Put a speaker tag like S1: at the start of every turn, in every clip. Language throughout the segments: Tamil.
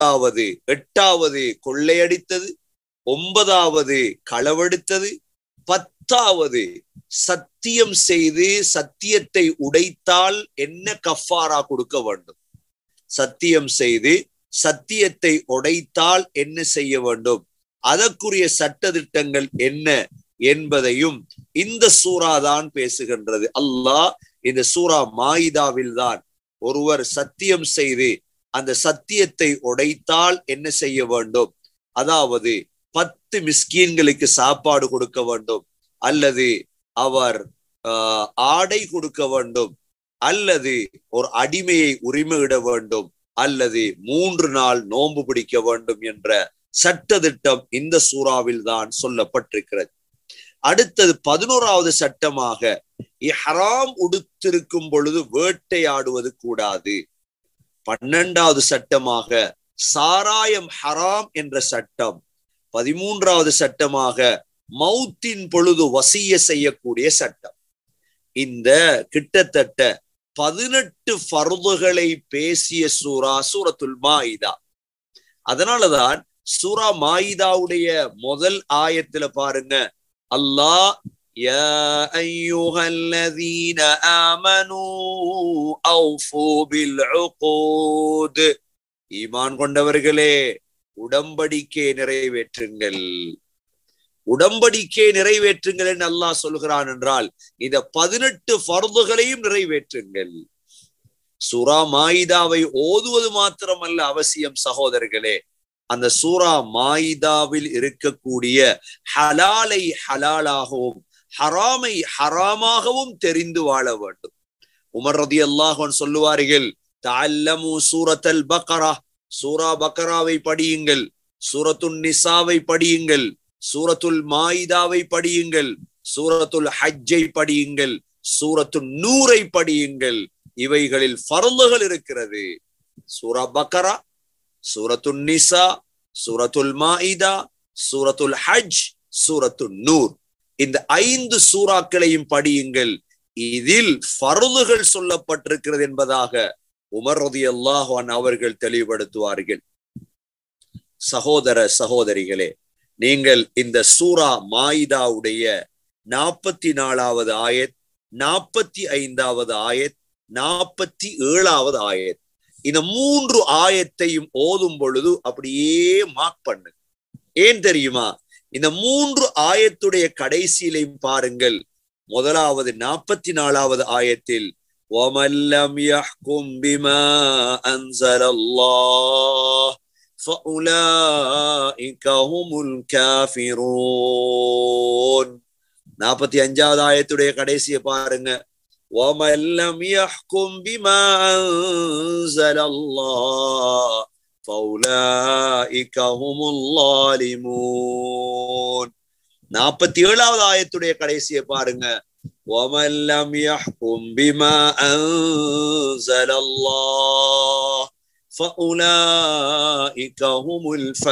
S1: ஏழாவது எட்டாவது கொள்ளையடித்தது ஒன்பதாவது களவெடுத்தது பத்தாவது சத்தியம் செய்து சத்தியத்தை உடைத்தால் என்ன கஃபாரா கொடுக்க வேண்டும் சத்தியம் செய்து சத்தியத்தை உடைத்தால் என்ன செய்ய வேண்டும் அதற்குரிய சட்டதிட்டங்கள் என்ன என்பதையும் இந்த சூறா தான் பேசுகின்றது அல்லாஹ் இந்த சூறா மாயிதாவில் தான் ஒருவர் சத்தியம் செய்து அந்த சத்தியத்தை உடைத்தால் என்ன செய்ய வேண்டும் அதாவது பத்து மிஸ்கீன்களுக்கு சாப்பாடு கொடுக்க வேண்டும் அல்லது அவர் ஆஹ், ஆடை கொடுக்க வேண்டும் அல்லது ஒரு அடிமையை உரிமையிட வேண்டும் அல்லது மூன்று நாள் நோன்பு பிடிக்க வேண்டும் என்ற சட்டதிட்டம் இந்த சூறாவில் தான் சொல்லப்பட்டிருக்கிறது அடுத்தது பதினோராவது சட்டமாக இஹ்ராம் உடுத்திருக்கும் பொழுது வேட்டையாடுவது கூடாது பன்னெண்டாவது சட்டமாக சாராயம் ஹராம் என்ற சட்டம் பதிமூன்றாவது சட்டமாக மௌத்தின் பொழுது வசிய செய்யக்கூடிய சட்டம் இந்த கிட்டத்தட்ட பதினெட்டு ஃபர்துகளை பேசிய சூரா சூரத்துல் மாயிதா அதனாலதான் சூரா மாயிதாவுடைய முதல் ஆயத்துல பாருங்க அல்லாஹ் يا أيها الذين آمنوا أوفوا بالعقود ஈமான் கொண்டவர்களே உடம்படிக்கை நிறைவேற்றுங்கள் உடம்படிக்கை நிறைவேற்றுங்கள் என்று அல்லாஹ் சொல்கிறான் என்றால் இந்த பதினெட்டு ஃபர்துகளையும் நிறைவேற்றுங்கள் சூரா மாயிதாவை ஓதுவது மாத்திரமல்ல அவசியம் சகோதரர்களே அந்த சூரா மாயிதாவில் இருக்கக்கூடிய ஹலாலை ஹலாலாகவும் ஹராமை ஹராமாகவும் தெரிந்து வாழ வேண்டும் உமர் ரதி அல்லாஹன் சொல்லுவார்கள் தல்லமு சூரத்தல் பக்கரா சூரா பக்கராவை படியுங்கள் சூரத்துல் நிசாவை படியுங்கள் சூரத்துல் மாயிதாவை படியுங்கள் சூரத்துல் ஹஜ்ஜை படியுங்கள் சூரத்துல் நூரை படியுங்கள் இவைகளில் ஃபர்லுகள் இருக்கிறது சூரா பக்கரா சூரத்துல் நிசா சூரத்துல் மாயிதா சூரத்துல் ஹஜ் சூரத்துல் நூர் இந்த ஐந்து சூறாக்களையும் படியுங்கள் இதில் ஃபர்லுகள் சொல்லப்பட்டிருக்கிறது என்பதாக உமர் ரதி அல்லாஹான் அவர்கள் தெளிவுபடுத்துவார்கள் சகோதர சகோதரிகளே நீங்கள் இந்த சூரா மாயிதாவுடைய நாற்பத்தி நாலாவது ஆயத் நாற்பத்தி ஐந்தாவது ஆயத் நாற்பத்தி ஏழாவது ஆயத் இந்த மூன்று ஆயத்தையும் ஓதும் பொழுது அப்படியே மார்க் பண்ணு ஏன் தெரியுமா இந்த மூன்று ஆயத்துடைய கடைசியிலையும் பாருங்கள் முதலாவது நாற்பத்தி நாலாவது ஆயத்தில் وَمَنْ لَمْ يَحْكُمْ بِمَا أَنزَلَ اللَّهُ فَأُولَئِكَ هُمُ الْكَافِرُونَ நாற்பத்தி அஞ்சாவது ஆயத்துடைய கடைசியை பாருங்க وَمَنْ لَمْ يَحْكُمْ بِمَا أَنزَلَ اللَّهُ فَأُولَئِكَ هُمُ الظَّالِمُونَ நாற்பத்தி ஏழாவது ஆயத்துடைய கடைசியை பாருங்க وَمَنْ لَمْ يَحْكُمْ بِمَا أَنزَلَ اللَّهُ فَأُولَئِكَ هُمُ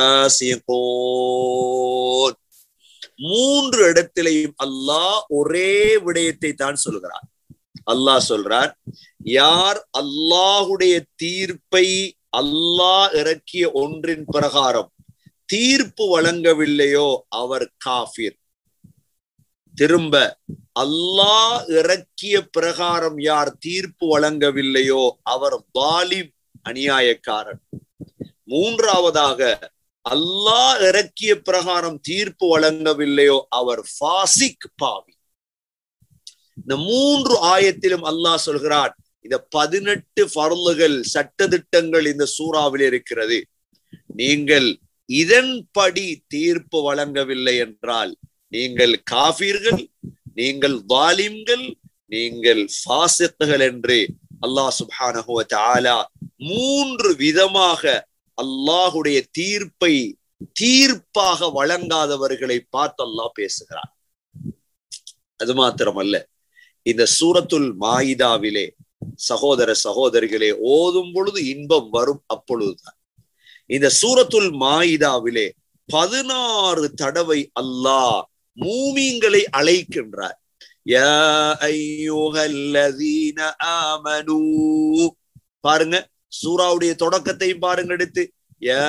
S1: الْفَاسِقُونَ மூன்று இடத்திலையும் அல்லாஹ் ஒரே விடயத்தை தான் சொல்கிறார் அல்லாஹ் சொல்றார் யார் அல்லாஹுடைய தீர்ப்பை அல்லாஹ் இறக்கிய ஒன்றின் பிரகாரம் தீர்ப்பு வழங்கவில்லையோ அவர் காஃபிர் திரும்ப அல்லாஹ் இறக்கிய பிரகாரம் யார் தீர்ப்பு வழங்கவில்லையோ அவர் வாலிம் அநியாயக்காரன் மூன்றாவதாக அல்லாஹ் இறக்கிய பிரகாரம் தீர்ப்பு வழங்கவில்லையோ அவர் ஃபாசிக் பாவி இந்த மூன்று ஆயத்திலும் அல்லாஹ் சொல்கிறார் இந்த பதினெட்டு ஃபர்லுகள் சட்டதிட்டங்கள் இந்த சூறாவில் இருக்கிறது நீங்கள் இதன்படி தீர்ப்பு வழங்கவில்லை என்றால் நீங்கள் காபீர்கள் நீங்கள் வாலிம்கள் நீங்கள் ஃபாசித்துகள் என்று அல்லாஹ் சுப்ஹானஹு வ தஆலா மூன்று விதமாக அல்லாஹுடைய தீர்ப்பை தீர்ப்பாக வழங்காதவர்களை பார்த்து அல்லாஹ் பேசுகிறார் அது மாத்திரமல்ல இந்த சூரத்துல் மாயிதாவிலே சகோதர சகோதரிகளே ஓதும் பொழுது இன்பம் வரும் அப்பொழுதுதான் இந்த சூரத்துல் மாயிதாவிலே பதினாறு தடவை அல்லாஹ் மூமீன்களை அழைக்கின்றார் யா ஐயோஹல்லதீன ஆமனூ பாருங்க சூராவுடைய தொடக்கத்தையும் பாருங்க எடுத்து யா